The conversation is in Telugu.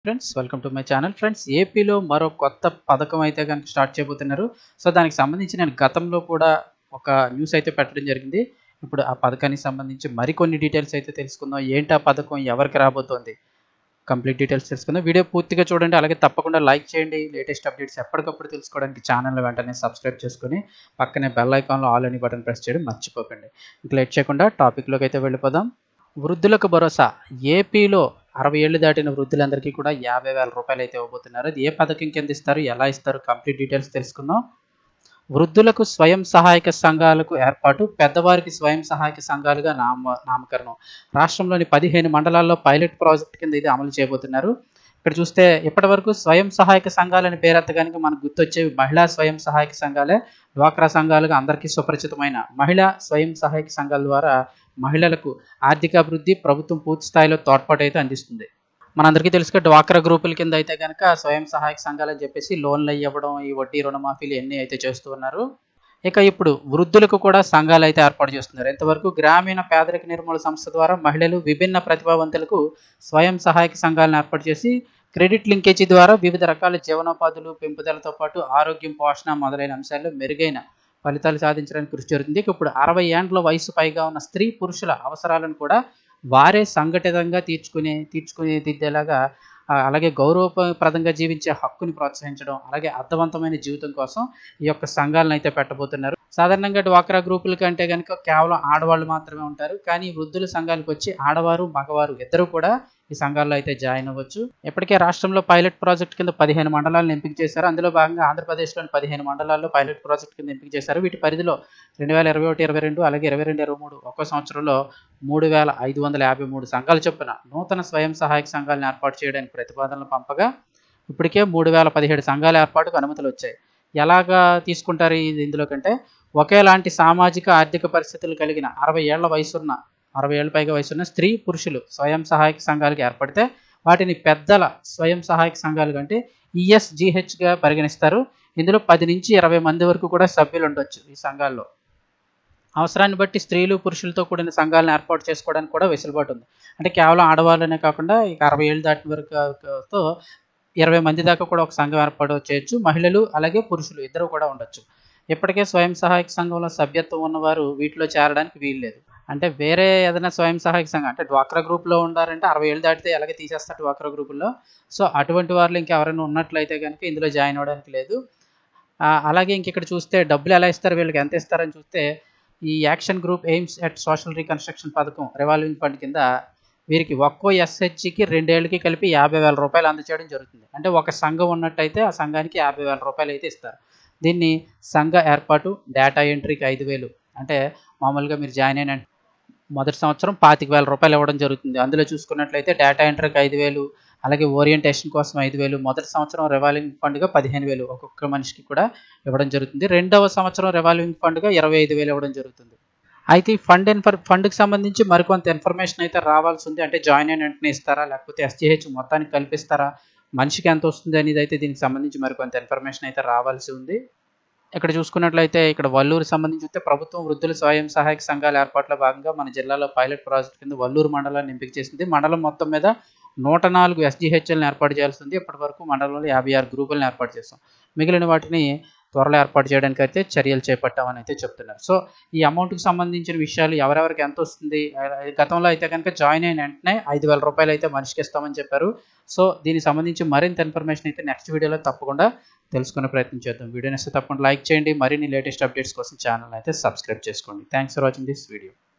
friends welcome to my channel friends ఏపీలో మరో కొత్త పథకం అయితే కనుక స్టార్ట్ చేయబోతున్నారు సో దానికి సంబంధించి నేను గతంలో కూడా ఒక న్యూస్ అయితే పెట్టడం జరిగింది ఇప్పుడు ఆ పథకానికి సంబంధించి మరికొన్ని డీటెయిల్స్ అయితే తెలుసుకుందాం ఏంటి ఆ పథకం ఎవరికి రాబోతోంది కంప్లీట్ డీటెయిల్స్ తెలుసుకుందాం వీడియో పూర్తిగా చూడండి అలాగే తప్పకుండా లైక్ చేయండి లేటెస్ట్ అప్డేట్స్ ఎప్పటికప్పుడు తెలుసుకోవడానికి ఛానల్ వెంటనే సబ్స్క్రైబ్ చేసుకొని పక్కనే బెల్ ఐకాన్లో ఆల్ అని బటన్ ప్రెస్ చేయడం మర్చిపోకండి ఇంక లేట్ చేయకుండా టాపిక్లోకి అయితే వెళ్ళిపోదాం వృద్ధులకు భరోసా ఏపీలో అరవై ఏళ్ళు దాటిన వృద్ధులందరికీ కూడా యాభై వేల రూపాయలు అయితే ఇవ్వబోతున్నారు అది ఏ పథకం కింద ఇస్తారు ఎలా ఇస్తారు కంప్లీట్ డీటెయిల్స్ తెలుసుకుందాం వృద్ధులకు స్వయం సహాయక సంఘాలకు ఏర్పాటు పెద్దవారికి స్వయం సహాయక సంఘాలుగా నామ నామకరణం రాష్ట్రంలోని పదిహేను మండలాల్లో పైలట్ ప్రాజెక్ట్ కింద ఇది అమలు చేయబోతున్నారు ఇక్కడ చూస్తే ఇప్పటి వరకు స్వయం సహాయక సంఘాలని పేరెత్తగానికి మనకు గుర్తొచ్చేవి మహిళా స్వయం సహాయక సంఘాలే డ్వాక్రా సంఘాలుగా అందరికీ సుపరిచితమైన మహిళా స్వయం సహాయక సంఘాల ద్వారా మహిళలకు ఆర్థికాభివృద్ధి ప్రభుత్వం పూర్తి స్థాయిలో తోడ్పాటు అయితే అందిస్తుంది మనందరికీ తెలుసుగా డ్వాక్రా గ్రూపుల కింద అయితే కనుక స్వయం సహాయక సంఘాలు అని చెప్పేసి లోన్లు ఇవ్వడం ఈ వడ్డీ రుణమాఫీలు ఎన్ని అయితే చేస్తూ ఉన్నారు ఇక ఇప్పుడు వృద్ధులకు కూడా సంఘాలు అయితే ఏర్పాటు చేస్తున్నారు ఇంతవరకు గ్రామీణ పేదరిక నిర్మూలన సంస్థ ద్వారా మహిళలు విభిన్న ప్రతిభావంతులకు స్వయం సహాయక సంఘాలను ఏర్పాటు చేసి క్రెడిట్ లింకేజీ ద్వారా వివిధ రకాల జీవనోపాధులు పెంపుదలతో పాటు ఆరోగ్యం పోషణ మొదలైన అంశాల్లో మెరుగైన ఫలితాలు సాధించడానికి కృషి జరుగుతుంది ఇక ఇప్పుడు అరవై ఏండ్ల వయసు పైగా ఉన్న స్త్రీ పురుషుల అవసరాలను కూడా వారే సంఘటితంగా తీర్చుకునే తీర్చుకునే దిద్దేలాగా ఆ, అలాగే గౌరవప్రదంగా జీవించే హక్కుని ప్రోత్సహించడం అలాగే అర్థవంతమైన జీవితం కోసం ఈ యొక్క సంఘాలను అయితే పెట్టబోతున్నారు సాధారణంగా డ్వాక్రా గ్రూపుల కంటే కనుక కేవలం ఆడవాళ్ళు మాత్రమే ఉంటారు కానీ ఈ వృద్ధుల సంఘాలకు వచ్చి ఆడవారు మగవారు ఇద్దరు కూడా ఈ సంఘాల్లో అయితే జాయిన్ అవ్వచ్చు ఇప్పటికే రాష్ట్రంలో పైలట్ ప్రాజెక్ట్ కింద పదిహేను మండలాలను ఎంపిక చేశారు అందులో భాగంగా ఆంధ్రప్రదేశ్లోని పదిహేను మండలాల్లో పైలట్ ప్రాజెక్ట్ కింద ఎంపిక చేశారు వీటి పరిధిలో రెండు వేల ఇరవై ఒకటి ఇరవై రెండు అలాగే ఇరవై రెండు ఇరవై మూడు ఒక్కో సంవత్సరంలో మూడు వేల ఐదు వందల యాభై మూడు సంఘాల చొప్పున నూతన స్వయం సహాయక సంఘాలను ఏర్పాటు చేయడానికి ప్రతిపాదనలు పంపగా ఇప్పటికే మూడు వేల పదిహేడు సంఘాల ఏర్పాటుకు అనుమతులు వచ్చాయి ఎలాగా తీసుకుంటారు ఇది ఇందులో కంటే ఒకేలాంటి సామాజిక ఆర్థిక పరిస్థితులు కలిగిన అరవై ఏళ్ల వయసున్న అరవై ఏళ్ళ పైగా వయసున్న స్త్రీ పురుషులు స్వయం సహాయక సంఘాలకు ఏర్పడితే వాటిని పెద్దల స్వయం సహాయక సంఘాలు కంటే ఈఎస్జిహెచ్గా పరిగణిస్తారు ఇందులో పది నుంచి ఇరవై మంది వరకు కూడా సభ్యులు ఉండొచ్చు ఈ సంఘాల్లో అవసరాన్ని బట్టి స్త్రీలు పురుషులతో కూడిన సంఘాలను ఏర్పాటు చేసుకోవడానికి కూడా వెసులుబాటు ఉంది అంటే కేవలం ఆడవాళ్ళనే కాకుండా ఇక అరవై ఏళ్ళు దాటిన వరకుతో ఇరవై మంది దాకా కూడా ఒక సంఘం ఏర్పాటు చేయొచ్చు మహిళలు అలాగే పురుషులు ఇద్దరు కూడా ఉండొచ్చు ఇప్పటికే స్వయం సహాయక సంఘంలో సభ్యత్వం ఉన్నవారు వీటిలో చేరడానికి వీల్లేదు అంటే వేరే ఏదైనా స్వయం సహాయక సంఘం అంటే డ్వాక్రా గ్రూప్లో ఉండారంటే అరవై ఏళ్ళు దాటితే ఎలాగే తీసేస్తారు డ్వాక్రా గ్రూపుల్లో సో అటువంటి వారు ఇంకెవరైనా ఉన్నట్లయితే కనుక ఇందులో జాయిన్ అవ్వడానికి లేదు ఆ, అలాగే ఇంక ఇక్కడ చూస్తే డబ్బులు ఎలా ఇస్తారు వీళ్ళకి ఎంత ఇస్తారని చూస్తే ఈ action group aims at social reconstruction పథకం రివాల్వింగ్ ఫండ్ కింద వీరికి ఒక్కో ఎస్హెచ్కి రెండేళ్ళకి కలిపి యాభై వేల రూపాయలు అందచేయడం జరుగుతుంది అంటే ఒక సంఘం ఉన్నట్టయితే ఆ సంఘానికి యాభై వేల రూపాయలు అయితే ఇస్తారు దీన్ని సంఘ ఏర్పాటు డేటా ఎంట్రీకి ఐదు వేలు అంటే మామూలుగా మీరు జాయిన్ అయిన మొదటి సంవత్సరం పాతిక వేల రూపాయలు ఇవ్వడం జరుగుతుంది అందులో చూసుకున్నట్లయితే డేటా ఎంట్రీకి ఐదు వేలు అలాగే ఓరియంటేషన్ కోసం ఐదు వేలు మొదటి సంవత్సరం రివాల్వింగ్ ఫండ్గా పదిహేను వేలు ఒక్కొక్క మనిషికి కూడా ఇవ్వడం జరుగుతుంది రెండవ సంవత్సరం రివాల్వింగ్ ఫండ్గా ఇరవై ఐదు వేలు ఇవ్వడం జరుగుతుంది అయితే ఈ ఫండ్ ఇన్ఫర్ ఫండ్కి సంబంధించి మరికొంత ఇన్ఫర్మేషన్ అయితే రావాల్సి ఉంది అంటే జాయిన్ అయిన వెంటనే ఇస్తారా లేకపోతే ఎస్జిహెచ్ మొత్తానికి కల్పిస్తారా మనిషికి ఎంత వస్తుంది అనేది అయితే దీనికి సంబంధించి మరికొంత ఇన్ఫర్మేషన్ అయితే రావాల్సి ఉంది ఇక్కడ చూసుకున్నట్లయితే ఇక్కడ వల్లూరు సంబంధించి చూస్తే ప్రభుత్వం వృద్ధుల స్వయం సహాయక సంఘాల ఏర్పాట్లో భాగంగా మన జిల్లాలో పైలట్ ప్రాజెక్ట్ కింద వల్లూరు మండలాన్ని ఎంపిక చేసింది మండలం మొత్తం మీద నూట నాలుగు ఎస్జిహెచ్ఎల్ని ఏర్పాటు చేయాల్సి ఉంది ఇప్పటి వరకు మండలంలో యాభై ఆరు గ్రూపులను ఏర్పాటు చేస్తాం మిగిలిన వాటిని త్వరలో ఏర్పాటు చేయడానికి అయితే చర్యలు చేపట్టామని అయితే చెప్తున్నారు సో ఈ అమౌంట్కి సంబంధించిన విషయాలు ఎవరెవరికి ఎంత వస్తుంది ఆ, గతంలో అయితే కనుక జాయిన్ అయిన వెంటనే ఐదు వేల రూపాయలు అయితే మనిషికి ఇస్తామని చెప్పారు సో దీనికి సంబంధించి మరింత ఇన్ఫర్మేషన్ అయితే నెక్స్ట్ వీడియోలో తప్పకుండా తెలుసుకునే ప్రయత్నం చేద్దాం వీడియోని ఇస్తే తప్పకుండా లైక్ చేయండి మరిన్ని లేటెస్ట్ అప్డేట్స్ కోసం ఛానల్ అయితే సబ్స్క్రైబ్ చేసుకోండి thanks for watching this video